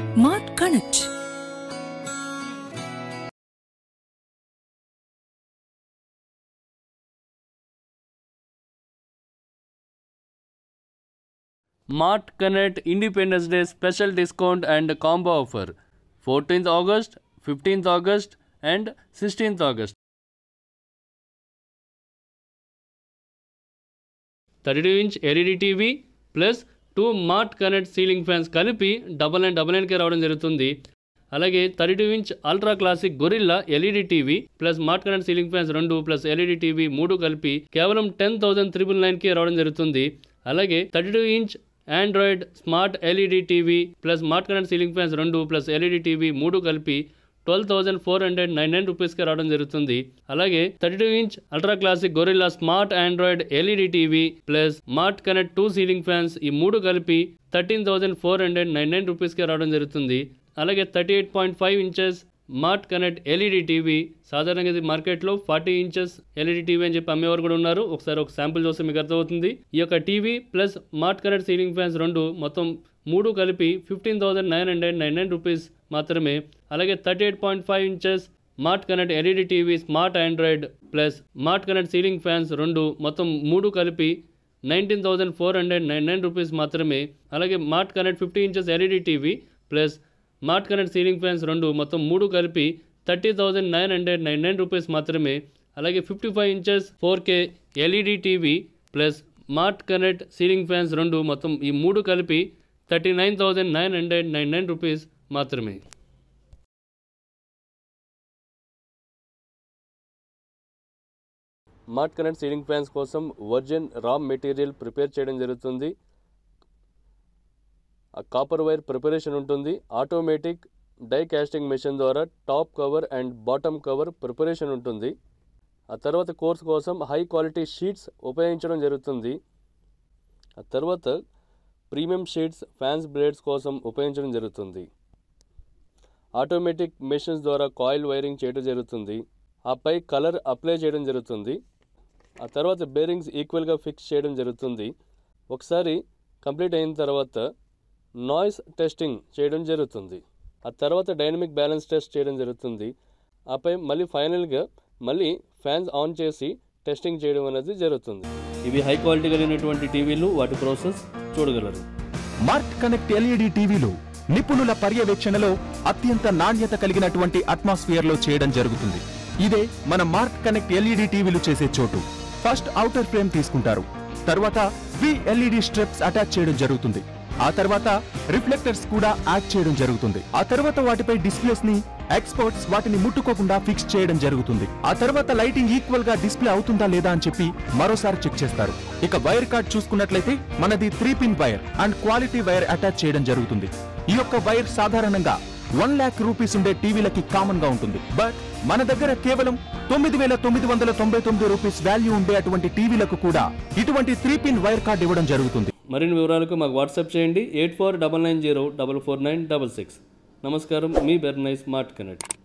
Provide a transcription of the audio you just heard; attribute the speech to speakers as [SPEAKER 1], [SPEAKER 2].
[SPEAKER 1] Mart Connect.
[SPEAKER 2] Mart Connect Independence Day special discount and combo offer 14th August, 15th August and 16th August. 32 inch LED TV plus two smart connect ceiling fans కలిపి double nine double నైన్కే రావడం జరుగుతుంది అలాగే thirty two inch ultra classic gorilla LED TV plus smart connect ceiling fans రెండు plus LED TV మూడు కలిపి కేవలం ten thousand triple నైన్కి రావడం జరుగుతుంది అలాగే thirty two inch Android smart LED TV plus smart current ceiling fans రెండు plus LED TV మూడు కలిపి twelve thousand four hundred nine nine రూపీస్కి రావడం జరుగుతుంది అలాగే thirty two inch ultra classic gorilla smart Android LED TV plus smart connect two ceiling fans ఈ మూడు కలిపి thirteen thousand four hundred nine nine రూపీస్కి రావడం జరుగుతుంది అలాగే thirty eight point five inches smart connect LED TV సాధారణంగా ఇది మార్కెట్లో ఫార్టీ ఇంచెస్ ఎల్ఈడి టీవీ అని చెప్పి అమ్మేవారు కూడా ఉన్నారు ఒకసారి ఒక శాంపుల్ చూస్తే మీకు అర్థమవుతుంది ఈ యొక్క TV plus smart connect ceiling fans రెండు మొత్తం మూడు కలిపి fifteen thousand nine hundred nine nine rupees మాత్రమే అలాగే thirty eight point five inches smart connect LED TV smart Android plus smart connect ceiling fans రెండు మొత్తం మూడు కలిపి nineteen thousand four hundred nine nine rupees మాత్రమే అలాగే smart connect fifty inches LED TV plus smart connect ceiling fans రెండు మొత్తం మూడు కలిపి thirty thousand nine hundred nine nine rupees మాత్రమే అలాగే fifty five inches four K LED TV plus smart connect ceiling fans రెండు మొత్తం ఈ మూడు కలిపి thirty nine thousand nine hundred nine nine rupees మాత్రమే మార్ట్ కనెక్ట్ సీలింగ్ ఫ్యాన్స్ కోసం virgin raw material prepare చేయడం జరుగుతుంది ఆ కాపర్ వైర్ ప్రిపరేషన్ ఉంటుంది ఆటోమేటిక్ డై కాస్టింగ్ మెషిన్ ద్వారా top cover and bottom cover preparation ఉంటుంది ఆ తర్వాత కోర్స్ కోసం హై క్వాలిటీ షీట్స్ ఉపయోగించడం జరుగుతుంది ఆ తర్వాత ప్రీమియం షీట్స్ ఫ్యాన్స్ బ్లేడ్స్ కోసం ఉపయోగించడం జరుగుతుంది ఆటోమేటిక్ మెషిన్స్ ద్వారా కాయిల్ వైరింగ్ చేయడం జరుగుతుంది ఆపై కలర్ అప్లై చేయడం జరుగుతుంది ఆ తర్వాత బేరింగ్స్ ఈక్వల్గా ఫిక్స్ చేయడం జరుగుతుంది ఒకసారి కంప్లీట్ అయిన తర్వాత నాయిస్ టెస్టింగ్ చేయడం జరుగుతుంది ఆ తర్వాత డైనమిక్ బ్యాలెన్స్ టెస్ట్ చేయడం జరుగుతుంది ఆపై మళ్ళీ ఫైనల్గా మళ్ళీ ఫ్యాన్స్ ఆన్ చేసి టెస్టింగ్ చేయడం అనేది జరుగుతుంది ఇవి హై క్వాలిటీ కలిగినటువంటి టీవీలు వాటి ప్రాసెస్ చూడగలరు
[SPEAKER 3] మార్ట్ కనెక్ట్ ఎల్ఈడి టీవీలు నిపుణుల పర్యవేక్షణలో అత్యంత నాణ్యత కలిగినటువంటి అట్మాస్ఫియర్ లో చేయడం జరుగుతుంది ఇదే మన మార్ట్ కనెక్ట్ ఎల్ఈడి టీవీలు చేసే చోటు ఫస్ట్ అవుటర్ ఫ్రేమ్ తీసుకుంటారు తర్వాత వి ఎల్ఈడి స్ట్రిప్స్ అటాచ్ చేయడం జరుగుతుంది ఆ తర్వాత రిఫ్లెక్టర్స్ కూడా యాడ్ చేయడం జరుగుతుంది ఆ తర్వాత వాటిపై డిస్ప్లేస్ ని ఎక్స్పర్ట్స్ వాటిని ముట్టుకోకుండా ఫిక్స్ చేయడం జరుగుతుంది ఆ తర్వాత లైటింగ్ ఈక్వల్ గా డిస్ప్లే అవుతుందా లేదా అని చెప్పి మరోసారి చెక్ చేస్తారు ఇక వైర్ కార్డ్ చూసుకున్నట్లయితే మనది three pin wire and quality wire attach చేయడం జరుగుతుంది ఈ యొక్క వైర్ సాధారణంగా వన్ లాక్ రూపీస్ ఉండే టీవీలకి కామన్ గా ఉంటుంది బట్ మన దగ్గర కేవలం తొమ్మిది వేల తొమ్మిది వందల తొంభై తొమ్మిది రూపీస్ వాల్యూ ఉండే అటువంటి టీవీలకు కూడా ఇటువంటి త్రీ పిన్ వైర్ కార్డ్ ఇవ్వడం జరుగుతుంది
[SPEAKER 2] మరిన్ని వివరాలకు మాకు వాట్సాప్ చేయండి eight four double nine zero double four nine double six నమస్కారం మీ బెర్నైస్ స్మార్ట్ కనెక్ట్